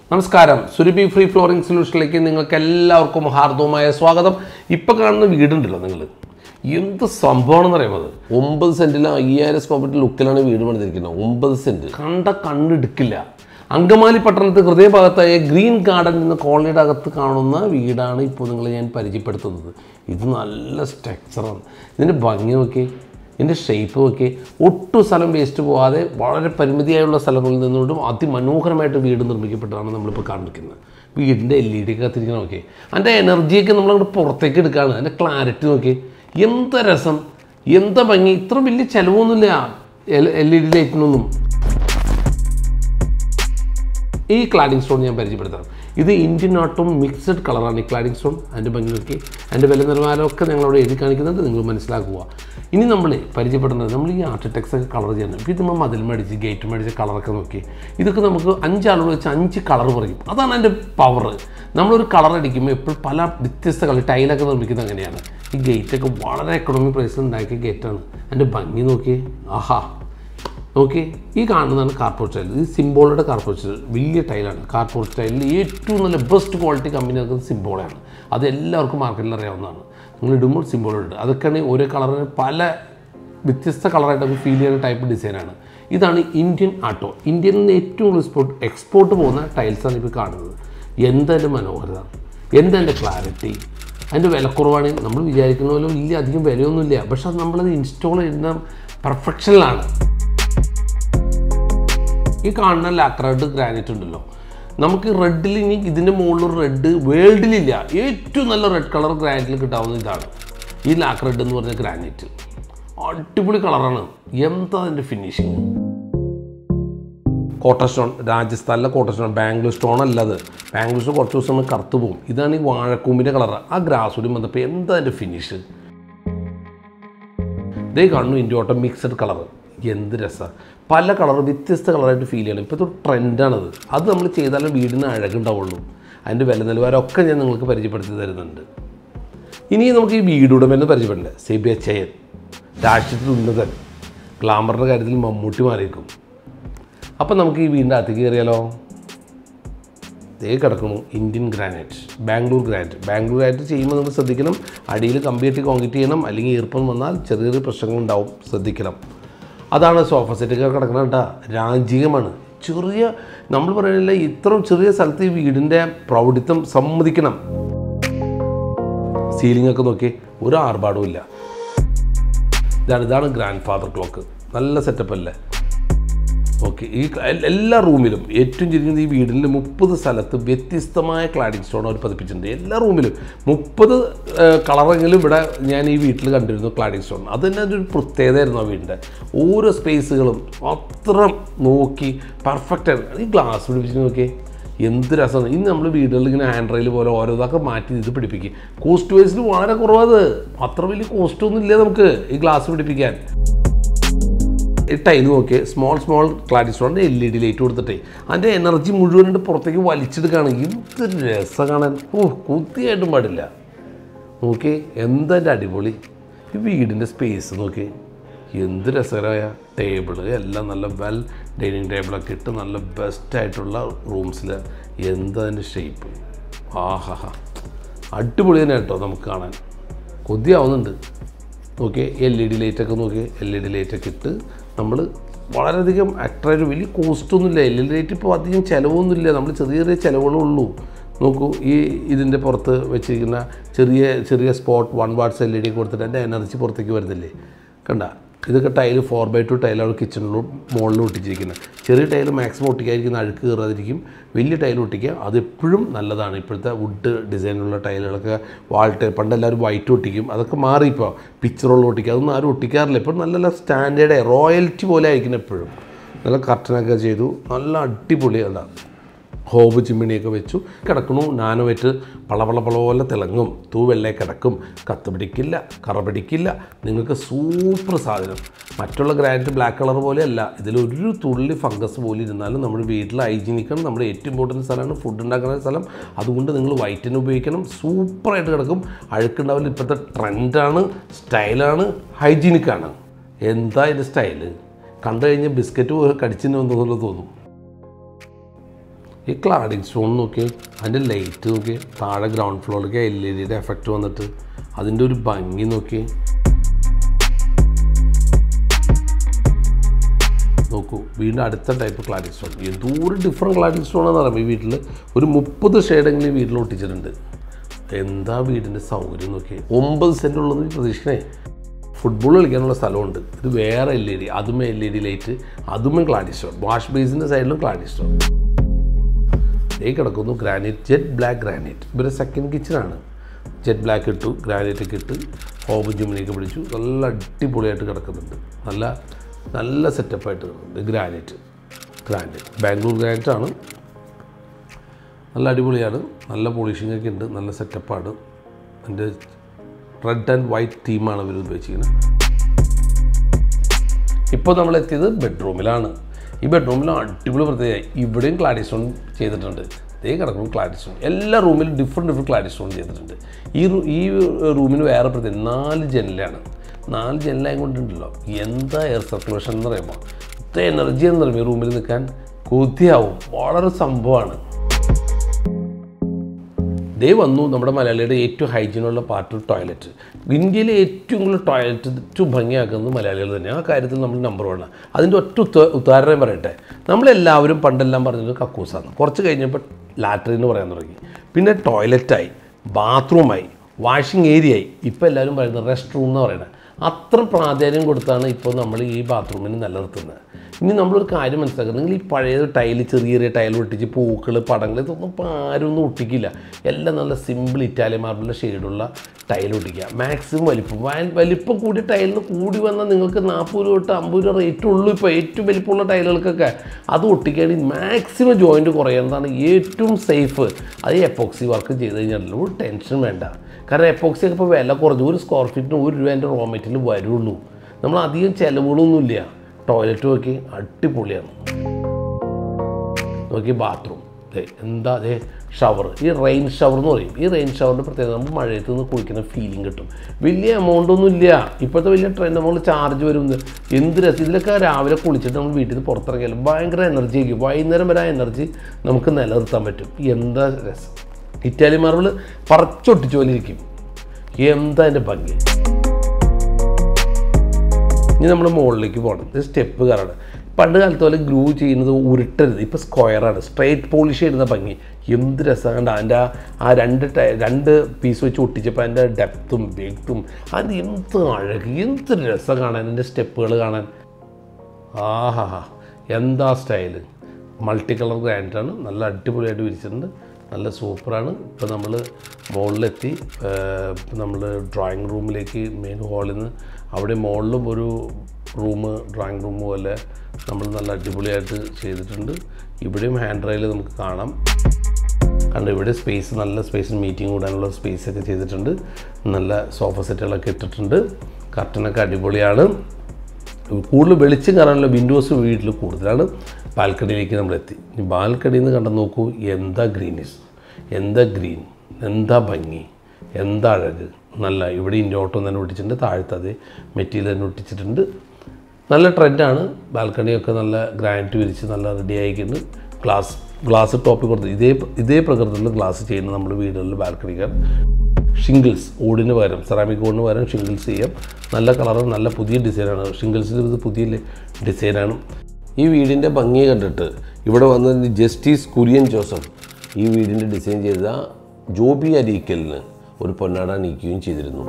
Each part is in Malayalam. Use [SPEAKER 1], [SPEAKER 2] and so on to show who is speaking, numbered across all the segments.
[SPEAKER 1] നമസ്കാരം സുരഭി ഫ്രീ ഫ്ലോറിംഗ് സൊല്യൂഷനിലേക്ക് നിങ്ങൾക്ക് എല്ലാവർക്കും ഹാർദവമായ സ്വാഗതം ഇപ്പം കാണുന്ന വീടുണ്ടല്ലോ നിങ്ങൾ എന്ത് സംഭവമാണെന്ന് അറിയുന്നത് ഒമ്പത് സെന്റിൽ അയ്യായിരം സ്ക്വയർ ഫീറ്റ് ലുക്കിലാണ് വീട് പണിതിരിക്കുന്നത് ഒമ്പത് സെന്റ് കണ്ട കണ്ണെടുക്കില്ല അങ്കമാലി പട്ടണത്ത് ഹൃദയഭാഗത്തായ ഗ്രീൻ ഗാർഡൻ എന്ന കോളനിയുടെ അകത്ത് കാണുന്ന വീടാണ് ഇപ്പോൾ നിങ്ങളെ ഞാൻ പരിചയപ്പെടുത്തുന്നത് ഇത് നല്ല സ്ട്രക്ചറാണ് ഇതിൻ്റെ ഭംഗി നോക്കി ഇതിൻ്റെ ഷേപ്പ് നോക്കി ഒട്ടും സ്ഥലം വേസ്റ്റ് പോകാതെ വളരെ പരിമിതിയായുള്ള സ്ഥലങ്ങളിൽ നിന്നുകൊണ്ടും അതിമനോഹരമായിട്ട് വീട് നിർമ്മിക്കപ്പെട്ടതാണ് നമ്മളിപ്പോൾ കാണിക്കുന്നത് വീടിൻ്റെ എൽ ഇ ഡി ഒക്കെ കത്തിരിക്കണം നോക്കി അതിൻ്റെ എനർജിയൊക്കെ നമ്മളങ്ങോട്ട് പുറത്തേക്ക് എടുക്കുകയാണ് അതിൻ്റെ ക്ലാരിറ്റി നോക്കി എന്ത് രസം എന്താ ഭംഗി ഇത്ര വലിയ ചിലവൊന്നുമില്ല എൽ ഇ ഡി ലൈറ്റിനൊന്നും ഈ ക്ലാഡിംഗ് സ്റ്റോൺ ഞാൻ പരിചയപ്പെടുത്താം ഇത് ഇന്ത്യൻ ആട്ടും മിക്സഡ് കളറാണ് ഈ ക്ലാഡിംഗ് സ്റ്റോൺ അതിൻ്റെ ഭംഗി നോക്കി അതിൻ്റെ വില നിലവാരമൊക്കെ ഞങ്ങളവിടെ എഴുതി കാണിക്കുന്നുണ്ട് നിങ്ങൾ മനസ്സിലാക്കുക ഇനി നമ്മൾ പരിചയപ്പെടുന്നത് നമ്മൾ ഈ ആർട്ടിടെക്സ് ഒക്കെ കളർ ചെയ്യുന്നത് ഇപ്പോൾ ഇത് നമ്മൾ മതിൽ മേടിച്ച് ഗേറ്റ് മേടിച്ച് കളറൊക്കെ നോക്കി ഇതൊക്കെ നമുക്ക് അഞ്ചാളുകൾ വെച്ച് അഞ്ച് കളർ പറയും അതാണ് അതിൻ്റെ പവർ നമ്മളൊരു കളർ അടിക്കുമ്പോൾ എപ്പോഴും പല വ്യത്യസ്ത കളർ ടൈലൊക്കെ നിർമ്മിക്കുന്നത് അങ്ങനെയാണ് ഈ ഗേറ്റൊക്കെ വളരെ എക്കണോമിക് പ്രൈസിൽ ഉണ്ടാക്കിയ ഗേറ്റാണ് അതിൻ്റെ ഭംഗി നോക്കി ആഹാ ഓക്കെ ഈ കാണുന്നതാണ് കാർപോർട്ട് സ്റ്റൈൽ ഇത് സിംബോളുടെ കാർപോർട്ട് സ്റ്റൈൽ വലിയ ടൈലാണ് കാർപോർട്ട് സ്റ്റൈലിൽ ഏറ്റവും നല്ല ബെസ്റ്റ് ക്വാളിറ്റി കമ്പനി നടക്കുന്നത് സിംബോളാണ് അത് എല്ലാവർക്കും മാർക്കറ്റിൽ അറിയാവുന്നതാണ് നിങ്ങൾ ഇടുമ്പോൾ സിംബോളുണ്ട് അതൊക്കെയാണ് ഓരോ കളറിന് പല വ്യത്യസ്ത കളറായിട്ട് നമുക്ക് ഫീൽ ചെയ്യുന്ന ടൈപ്പ് ഡിസൈനാണ് ഇതാണ് ഇന്ത്യൻ ആട്ടോ ഇന്ത്യയിൽ നിന്ന് ഏറ്റവും കൂടുതൽ എക്സ്പോർട്ട് എക്സ്പോർട്ട് പോകുന്ന ടൈൽസാണ് ഇപ്പോൾ കാണുന്നത് എന്തെൻ്റെ മനോഹരത എന്തെൻ്റെ ക്ലാരിറ്റി അതിൻ്റെ വിലക്കുറവാണ് നമ്മൾ വിചാരിക്കുന്ന പോലെ വലിയ അധികം വിലയൊന്നുമില്ല പക്ഷെ അത് നമ്മളത് ഇൻസ്റ്റാൾ ചെയ്യുന്ന പെർഫെക്ഷനിലാണ് ഈ കാണുന്ന ലാക്രഡ് ഗ്രാനൈറ്റ് ഉണ്ടല്ലോ നമുക്ക് റെഡിൽ ഇനി ഇതിൻ്റെ മുകളിൽ റെഡ് വേൾഡിലില്ല ഏറ്റവും നല്ല റെഡ് കളർ ഗ്രാനൈറ്റിൽ കിട്ടാവുന്ന ഇതാണ് ഈ ലാക്രഡ് എന്ന് പറഞ്ഞ ഗ്രാനൈറ്റ് അടിപൊളി കളറാണ് എന്താ അതിൻ്റെ ഫിനിഷിങ് കോട്ട സ്റ്റോൺ രാജസ്ഥാനിലെ കോട്ട സ്റ്റോൺ ബാംഗ്ലൂർ സ്റ്റോൺ അല്ലത് ബാംഗ്ലൂർ സ്റ്റോൺ കുറച്ച് ദിവസം കറുത്ത് പോകും ഇതാണ് ഈ വാഴക്കൂമ്പിൻ്റെ കളർ ആ ഗ്രാസ് കൂടി വന്നപ്പോൾ എന്താ അതിൻ്റെ ഫിനിഷ് ഇതേ കാണുന്നു ഇന്ത്യ ഓട്ടം മിക്സഡ് കളർ എന്ത് രസമാണ് പല കളർ വ്യത്യസ്ത കളറായിട്ട് ഫീൽ ചെയ്യണം ഇപ്പോഴത്തെ ട്രെൻഡാണത് അത് നമ്മൾ ചെയ്താലേ വീടിന് അഴകുണ്ടാവുള്ളൂ അതിൻ്റെ വില നിലവാരമൊക്കെ ഞാൻ നിങ്ങൾക്ക് പരിചയപ്പെടുത്തി തരുന്നുണ്ട് ഇനി നമുക്ക് ഈ വീടുടമെന്ന് പരിചയപ്പെടണ്ടേ സെബിയ ചയൻ രാഷ്ട്രീയത്തിൽ ഉന്നതൻ ഗ്ലാമറിൻ്റെ കാര്യത്തിൽ മമ്മൂട്ടി മാറിയേക്കും അപ്പം നമുക്ക് ഈ വീടിൻ്റെ അകത്തേക്ക് കയറിയാലോ ദേ കിടക്കുന്നു Indian granite Bangalore granite Bangalore granite ചെയ്യുമ്പോൾ നമ്മൾ ശ്രദ്ധിക്കണം അടിയിൽ കമ്പിയിട്ട് കോൺക്രീറ്റ് ചെയ്യണം അല്ലെങ്കിൽ ഈർപ്പം വന്നാൽ ചെറിയ ചെറിയ പ്രശ്നങ്ങളുണ്ടാവും ശ്രദ്ധിക്കണം അതാണ് സോഫ സെറ്റൊക്കെ കിടക്കണം കേട്ടോ രാജ്യമാണ് ചെറിയ നമ്മൾ പറയുന്നില്ല ഇത്രയും ചെറിയ സ്ഥലത്ത് ഈ വീടിൻ്റെ പ്രൗഢിത്വം സമ്മതിക്കണം സീലിംഗ് ഒക്കെ നോക്കി ഒരു ആർഭാടവും ഇല്ല ഇതാണ് ഇതാണ് ഗ്രാൻഡ് ഫാദർ ക്ലോക്ക് നല്ല സെറ്റപ്പ് അല്ലേ ഓക്കെ ഈ എൽ- എല്ലാ റൂമിലും ഏറ്റവും ചുരുങ്ങിയത് ഈ വീടിൻ്റെ മുപ്പത് സ്ഥലത്ത് വ്യത്യസ്തമായ ക്ലാഡിംഗ് സ്റ്റോൺ അവർ പതിപ്പിച്ചിട്ടുണ്ട് എല്ലാ റൂമിലും മുപ്പത് കളറെങ്കിലും ഇവിടെ ഞാൻ ഈ വീട്ടിൽ കണ്ടിരുന്നു ക്ലാഡിംഗ് സ്റ്റോൺ അത് തന്നെ ഒരു പ്രത്യേകതയായിരുന്നു ആ വീടിൻ്റെ ഓരോ സ്പേസുകളും അത്ര നോക്കി പെർഫെക്റ്റ് ആയിരുന്നു ഈ ഗ്ലാസ് പിടിപ്പിച്ച് നോക്കി എന്ത് രസമാണ് ഇന്ന് നമ്മൾ വീടുകളിൽ ഇങ്ങനെ ഹാൻഡ് റെയിൽ പോലെ ഓരോതൊക്കെ മാറ്റി ഇത് പിടിപ്പിക്കും കോസ്റ്റ് വൈസിൽ വളരെ കുറവത് അത്ര വലിയ കോസ്റ്റ് ഒന്നും ഇല്ല നമുക്ക് ഈ ഗ്ലാസ് പിടിപ്പിക്കാൻ ഈ ടൈൽ നോക്കി സ്മോൾ സ്മോൾ ക്ലാരിസ്റ്റോണിൻ്റെ എൽ ഇ ഡി ലൈറ്റ് കൊടുത്തിട്ടേ അതിൻ്റെ എനർജി മുഴുവനായിട്ട് പുറത്തേക്ക് വലിച്ചെടുക്കുകയാണ് എന്ത് രസം കാണാൻ ഓ കുത്തിയായിട്ടും പാടില്ല നോക്കി എന്തെൻ്റെ അടിപൊളി ഈ വീടിൻ്റെ സ്പേസ് നോക്കി എന്ത് രസകരമായ ടേബിള് എല്ലാം നല്ല വെൽ ഡൈനിങ് ടേബിളൊക്കെ ഇട്ട് നല്ല ബെസ്റ്റായിട്ടുള്ള റൂംസിൽ എന്തതിൻ്റെ ഷേപ്പ് ആഹാ അടിപൊളി തന്നെ കേട്ടോ നമുക്ക് കാണാൻ കൊതിയാവുന്നുണ്ട് ഓക്കെ എൽ ഇ ഡി ലൈറ്റൊക്കെ നോക്കി എൽ ഇ ഡി ലൈറ്റൊക്കെ ഇട്ട് നമ്മൾ വളരെയധികം അട്രാക്റ്റീവ് വലിയ കോസ്റ്റൊന്നുമില്ല എൽ ഇ ഡി ലൈറ്റ് ഇപ്പോൾ അധികം ചിലവൊന്നുമില്ല നമ്മൾ ചെറിയ ചെറിയ ചിലവുകളേ ഉള്ളൂ നോക്കൂ ഈ ഇതിൻ്റെ പുറത്ത് വെച്ചിരിക്കുന്ന ചെറിയ ചെറിയ spot one watts L E D കൊടുത്തിട്ട് എൻ്റെ എനർജി പുറത്തേക്ക് വരുന്നില്ലേ കണ്ട ഇതൊക്കെ ടൈല് ഫോർ ബൈ ടു ടൈലാണ് കിച്ചണിലും മുകളിലും ഒട്ടിച്ചിരിക്കുന്നത് ചെറിയ ടൈല് മാക്സിമം ഒട്ടിക്കാതിരിക്കുന്ന അഴുക്ക് കയറാതിരിക്കും വലിയ ടൈൽ ഒട്ടിക്കുക അതെപ്പോഴും നല്ലതാണ് ഇപ്പോഴത്തെ വുഡ് ഡിസൈനുള്ള ടൈലുകളൊക്കെ വാൾ ടൈൽ പണ്ട് എല്ലാവരും വൈറ്റ് ഒട്ടിക്കും അതൊക്കെ മാറി ഇപ്പോൾ പിക്ചറുള്ള ഒട്ടിക്കുക അതൊന്നും ആരും ഒട്ടിക്കാറില്ല ഇപ്പോൾ നല്ല നല്ല സ്റ്റാൻഡേർഡ് റോയൽറ്റി പോലെ ആയിരിക്കണം എപ്പോഴും നല്ല കർട്ടനൊക്കെ ചെയ്തു നല്ല അടിപൊളിയാണ് ഹോബ് ചിമ്മിണിയൊക്കെ വെച്ചു കിടക്കണു നാനോവെറ്റ് പളവള പള പോലെ തിളങ്ങും തൂവെള്ളേ കിടക്കും കത്ത് പിടിക്കില്ല കറ പിടിക്കില്ല നിങ്ങൾക്ക് സൂപ്പർ സാധനം മറ്റുള്ള ഗ്രാനൈറ്റ് ബ്ലാക്ക് കളർ പോലെയല്ല ഇതിലൊരു തുള്ളി ഫംഗസ് പോലും ഇരുന്നാലും നമ്മുടെ വീട്ടിൽ ഹൈജീനിക്കാണ് നമ്മുടെ ഏറ്റവും ഇമ്പോർട്ടൻറ്റ് സ്ഥലമാണ് ഫുഡ് ഉണ്ടാക്കുന്ന സ്ഥലം അതുകൊണ്ട് നിങ്ങൾ വൈറ്റിന് ഉപയോഗിക്കണം സൂപ്പറായിട്ട് കിടക്കും അഴുക്കുണ്ടാവില്ല ഇപ്പോഴത്തെ ട്രെൻഡാണ് സ്റ്റൈലാണ് ഹൈജീനിക്കാണ് എന്താ ഇതിൻ്റെ സ്റ്റൈല് കണ്ടു കഴിഞ്ഞാൽ ബിസ്ക്കറ്റ് കടിച്ചിന് വന്നതുപോലെ തോന്നും ഈ ക്ലാഡിംഗ് സ്റ്റോൺ നോക്കി അതിൻ്റെ ലൈറ്റ് നോക്കി താഴെ ഗ്രൗണ്ട് ഫ്ലോറിലേക്ക് എൽ ഇ ഡിയുടെ എഫക്റ്റ് വന്നിട്ട് അതിൻ്റെ ഒരു ഭംഗി നോക്കി നോക്കൂ വീണ്ടും അടുത്ത ടൈപ്പ് ക്ലാഡിംഗ് സ്റ്റോൺ എന്തോരം ഡിഫറെൻറ്റ് ക്ലാഡിംഗ് സ്റ്റോൺ എന്ന് പറയുമ്പോൾ ഈ വീട്ടിൽ ഒരു മുപ്പത് ഷെയ്ഡെങ്കിലും ഈ വീട്ടിൽ ഒട്ടിച്ചിട്ടുണ്ട് എന്താ വീടിൻ്റെ സൗകര്യം നോക്കി ഒമ്പത് സെൻറ്റ് ഉള്ളത് പ്രതീക്ഷിക്കണേ ഫുട്ബോൾ കളിക്കാനുള്ള സ്ഥലമുണ്ട് ഇത് വേറെ എൽ ഇ ഡി അതുമേ എൽ ഇ ഡി ലൈറ്റ് അതുമേ ക്ലാഡി സ്റ്റോൺ വാഷ് ബേസിൻ്റെ സൈഡിലും ക്ലാഡി സ്റ്റോൺ ഈ കിടക്കുന്നു ഗ്രാനൈറ്റ് ജെറ്റ് ബ്ലാക്ക് ഗ്രാനൈറ്റ് ഇവരുടെ സെക്കൻഡ് കിച്ചണാണ് ജെറ്റ് ബ്ലാക്ക് ഇട്ടു ഗ്രാനൈറ്റ് ഒക്കെ ഇട്ട് ഹോബ് ജിമ്മിനിയൊക്കെ പിടിച്ചു നല്ല അടിപൊളിയായിട്ട് കിടക്കുന്നുണ്ട് നല്ല നല്ല സെറ്റപ്പായിട്ട് കിടക്കുന്നുണ്ട് ഗ്രാനൈറ്റ് ഗ്രാനൈറ്റ് ബാംഗ്ലൂർ ഗ്രാനൈറ്റ് ആണ് നല്ല അടിപൊളിയാണ് നല്ല പോളിഷിംഗ് ഒക്കെ ഉണ്ട് നല്ല സെറ്റപ്പാണ് അതിൻ്റെ റെഡ് ആൻഡ് വൈറ്റ് തീമാണ് ഇവർ ഉപയോഗിച്ചിരിക്കുന്നത് ഇപ്പോൾ നമ്മൾ എത്തിയത് ബെഡ്റൂമിലാണ് ഈ ബെഡ്റൂമിലും അടിപൊളി പ്രത്യേകത ഇവിടെയും ക്ലാഡി സ്റ്റോൺ ചെയ്തിട്ടുണ്ട് ഇതേ കിടക്കും ക്ലാഡി സ്റ്റോൺ എല്ലാ റൂമിലും ഡിഫറെൻറ്റ് ഡിഫറെൻറ്റ് ക്ലാഡി സ്റ്റോൺ ചെയ്തിട്ടുണ്ട് ഈ റൂ- ഈ റൂമിന് വേറെ പ്രത്യേകത നാല് ജനലാണ് നാല് ജനലായ കൊണ്ടുണ്ടല്ലോ എന്താ എയർ സർക്കുലേഷൻ എന്ന് പറയുമ്പോൾ ഇത്ര എനർജി എന്ന് പറയുമ്പോൾ ഈ റൂമിൽ നിൽക്കാൻ കൊതിയാവും വളരെ സംഭവമാണ് ദേ വന്നു നമ്മുടെ മലയാളിയുടെ ഏറ്റവും ഹൈജീനുള്ള പാർട്ട് ടോയ്ലറ്റ് ഇന്ത്യയിലെ ഏറ്റവും കൂടുതൽ ടോയ്ലറ്റ് ഏറ്റവും ഭംഗിയാക്കുന്നത് മലയാളികൾ തന്നെ ആ കാര്യത്തിൽ നമ്മൾ നമ്പർ വൺ അതിൻ്റെ ഒറ്റ ഉത്ത ഉദാഹരണം പറയട്ടെ നമ്മളെല്ലാവരും പണ്ടെല്ലാം പറഞ്ഞത് കക്കൂസാണ് കുറച്ച് കഴിഞ്ഞപ്പോൾ ലാട്രിൻ എന്ന് പറയാൻ തുടങ്ങി പിന്നെ ടോയ്ലറ്റായി ബാത്റൂമായി വാഷിംഗ് ഏരിയയായി ഇപ്പോൾ എല്ലാവരും പറയുന്നത് റെസ്റ്റ് റൂം എന്ന് പറയുന്നത് അത്ര പ്രാധാന്യം കൊടുത്താണ് ഇപ്പോൾ നമ്മൾ ഈ ബാത്റൂമിന് നിലനിർത്തുന്നത് ഇനി നമ്മളൊരു കാര്യം മനസ്സിലാക്കുക നിങ്ങൾ ഈ പഴയ ടൈല് ചെറിയ ചെറിയ ടൈൽ ഒട്ടിച്ച് പൂക്കൾ പടങ്ങൾ ഇതൊന്നും ഇപ്പോൾ ആരും ഒന്നും ഒട്ടിക്കില്ല എല്ലാം നല്ല സിമ്പിൾ ഇറ്റാലിയൻ മാർബിളിൻ്റെ ഷെയ്ഡുള്ള ടൈൽ ഒട്ടിക്കുക മാക്സിമം വലിപ്പം വയ- വലിപ്പം കൂടി ടൈലിന് കൂടി വന്നാൽ നിങ്ങൾക്ക് നാൽപ്പത് രൂപ തൊട്ട് അമ്പത് രൂപ റേറ്റ് ഉള്ളൂ ഇപ്പോൾ ഏറ്റവും വലിപ്പമുള്ള ടൈലുകൾക്കൊക്കെ അത് ഒട്ടിക്കുകയാണെങ്കിൽ മാക്സിമം ജോയിൻറ്റ് കുറയുന്നതാണ് ഏറ്റവും സേഫ് അത് എപ്പോക്സി വർക്ക് ചെയ്ത് കഴിഞ്ഞാൽ ഒരു ടെൻഷൻ വേണ്ട കാരണം എപ്പോക്സി ഒക്കെ ഇപ്പോൾ വില കുറഞ്ഞു ഒരു സ്ക്വയർ ഫീറ്റിന് ഒരു രൂപേൻ്റെ റോ മെറ്റീരിയൽ വരുള്ളൂ നമ്മൾ അധികം ചിലവുകളൊന്നുമില്ല ടോയ്ലറ്റ് നോക്കി അടിപൊളിയാണ് നോക്കി ബാത്റൂം ദേ എന്താ അതെ ഷവർ ഈ റെയിൻ ഷവർ എന്ന് പറയും ഈ റെയിൻ ഷവറിൻ്റെ പ്രത്യേകത നമുക്ക് മഴയത്ത് നിന്ന് കുളിക്കുന്ന ഫീലിംഗ് കിട്ടും വലിയ എമൗണ്ട് ഒന്നും ഇല്ല ഇപ്പോഴത്തെ വലിയ ട്രെൻഡ് നമ്മൾ ചാർജ് വരുന്നത് എന്ത് രസം ഇതിലൊക്കെ രാവിലെ കുളിച്ചിട്ട് നമ്മൾ വീട്ടിൽ നിന്ന് പുറത്തിറങ്ങിയാൽ ഭയങ്കര എനർജി ആയിരിക്കും വൈകുന്നേരം വരെ ആ എനർജി നമുക്ക് നിലനിർത്താൻ പറ്റും എന്താ രസം ഇറ്റാലിയൻ മാർബിൾ പറിച്ചൊട്ടിച്ച പോലെ ഇരിക്കും എന്താ അതിൻ്റെ ഭംഗി ഇനി നമ്മൾ മുകളിലേക്ക് പോകണം ഇത് സ്റ്റെപ്പ് കയറാണ് പണ്ട് കാലത്ത് പോലെ ഗ്രൂ ചെയ്യുന്നത് ഉരുട്ടരുത് ഇപ്പോൾ സ്ക്വയറാണ് സ്ട്രൈറ്റ് പോളിഷ് ചെയ്യുന്ന ഭംഗി എന്ത് രസമാണ് അതിൻ്റെ ആ- ആ രണ്ട് ടൈ- രണ്ട് പീസ് വെച്ച് ഒട്ടിച്ചപ്പോൾ അതിൻ്റെ ഡെപ്തും വെയ്റ്റും അതിൻ്റെ എന്ത് അഴക് എന്ത് രസം കാണാൻ അതിൻ്റെ സ്റ്റെപ്പുകൾ കാണാൻ ആഹാ എന്താ സ്റ്റൈല് മൾട്ടി കളർ ഗ്രാൻഡാണ് നല്ല അടിപൊളിയായിട്ട് വിരിച്ചിട്ടുണ്ട് നല്ല സൂപ്പറാണ് ഇപ്പോൾ നമ്മൾ മുകളിലെത്തി നമ്മൾ ഡ്രോയിങ് റൂമിലേക്ക് മെയിൻ ഹാളിൽ നിന്ന് അവിടെ മുകളിലും ഒരു റൂം ഡ്രോയിങ് റൂം പോലെ നമ്മൾ നല്ല അടിപൊളിയായിട്ട് ചെയ്തിട്ടുണ്ട് ഇവിടെയും ഹാൻഡ് റെയിൽ നമുക്ക് കാണാം കണ്ട് ഇവിടെ സ്പേസ് നല്ല സ്പേസിൽ മീറ്റിംഗ് കൂടാനുള്ള സ്പേസ് ഒക്കെ ചെയ്തിട്ടുണ്ട് നല്ല സോഫ സെറ്റുകളൊക്കെ ഇട്ടിട്ടുണ്ട് കർട്ടനൊക്കെ അടിപൊളിയാണ് കൂടുതൽ വെളിച്ചം കയറാനുള്ള വിൻഡോസ് വീട്ടിൽ കൂടുതലാണ് ബാൽക്കണിയിലേക്ക് നമ്മൾ എത്തി ഈ ബാൽക്കണിയിൽ നിന്ന് കണ്ടു നോക്കൂ എന്താ ഗ്രീനിസ് എന്താ ഗ്രീൻ എന്താ ഭംഗി എന്താ അഴക് നല്ല ഇവിടെ ഇൻഡോട്ടം തന്നെ ഒട്ടിച്ചിട്ടുണ്ട് താഴത്തെ അതേ മെറ്റീരിയൽ തന്നെ ഒട്ടിച്ചിട്ടുണ്ട് നല്ല ട്രെൻഡാണ് ബാൽക്കണിയൊക്കെ നല്ല ഗ്രാനൈറ്റ് വിരിച്ച് നല്ല റെഡി ആയിട്ടുണ്ട് ഗ്ലാസ് ഗ്ലാസ് ടോപ്പിൽ കൊടുത്ത് ഇതേ ഇതേ പ്രകൃതിയിലുള്ള ഗ്ലാസ് ചെയ്യുന്ന നമ്മൾ വീടുകളിൽ ബാൽക്കണിക്കാർ ഷിംഗിൾസ് ഓടിന് പകരം സെറാമിക് ഓടിന് പകരം ഷിംഗിൾസ് ചെയ്യാം നല്ല കളറ് നല്ല പുതിയ ഡിസൈനാണ് ഷിംഗിൾസിൽ ഇത് പുതിയ ഡിസൈനാണ് ഈ വീടിൻ്റെ ഭംഗി കണ്ടിട്ട് ഇവിടെ വന്ന ജസ്റ്റിസ് കുര്യൻ ജോസഫ് ഈ വീടിൻ്റെ ഡിസൈൻ ചെയ്ത ജോബി അരീക്കലിന് ഒരു പൊന്നാട നീക്കുകയും ചെയ്തിരുന്നു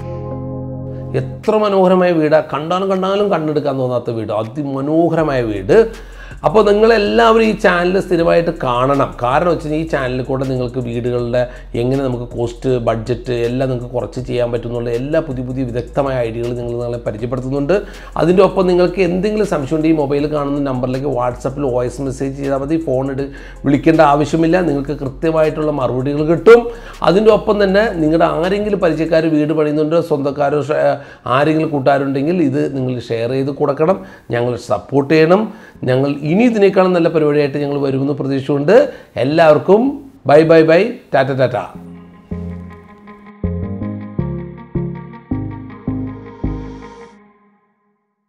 [SPEAKER 1] എത്ര മനോഹരമായ വീടാ കണ്ടാലും കണ്ടാലും കണ്ടെടുക്കാൻ തോന്നാത്ത വീട് അതിമനോഹരമായ വീട് അപ്പോൾ നിങ്ങളെല്ലാവരും ഈ ചാനൽ സ്ഥിരമായിട്ട് കാണണം കാരണം വെച്ചാൽ ഈ ചാനലിൽ കൂടെ നിങ്ങൾക്ക് വീടുകളുടെ എങ്ങനെ നമുക്ക് കോസ്റ്റ് ബഡ്ജറ്റ് എല്ലാം നിങ്ങൾക്ക് കുറച്ച് ചെയ്യാൻ പറ്റുന്നുള്ള എല്ലാ പുതിയ പുതിയ വിദഗ്ധമായ ഐഡിയകൾ നിങ്ങൾ നിങ്ങളെ പരിചയപ്പെടുത്തുന്നുണ്ട് അതിൻ്റെ ഒപ്പം നിങ്ങൾക്ക് എന്തെങ്കിലും സംശയം ഉണ്ടെങ്കിൽ ഈ മൊബൈൽ കാണുന്ന നമ്പറിലേക്ക് വാട്സപ്പിൽ വോയിസ് മെസ്സേജ് ചെയ്താൽ മതി ഫോൺ ഇട്ട് വിളിക്കേണ്ട ആവശ്യമില്ല നിങ്ങൾക്ക് കൃത്യമായിട്ടുള്ള മറുപടികൾ കിട്ടും അതിൻ്റെ ഒപ്പം തന്നെ നിങ്ങളുടെ ആരെങ്കിലും പരിചയക്കാർ വീട് പണിയുന്നുണ്ട് സ്വന്തക്കാരോ ഷ- ആരെങ്കിലും കൂട്ടുകാരുണ്ടെങ്കിൽ ഇത് നിങ്ങൾ ഷെയർ ചെയ്ത് കൊടുക്കണം ഞങ്ങൾ സപ്പോർട്ട് ചെയ്യണം ഞങ്ങൾ ഇനി ഇതിനേക്കാളും നല്ല പരിപാടിയായിട്ട് ഞങ്ങൾ വരുമെന്ന് പ്രതീക്ഷിച്ചുകൊണ്ട് എല്ലാവർക്കും bye bye bye tata Tata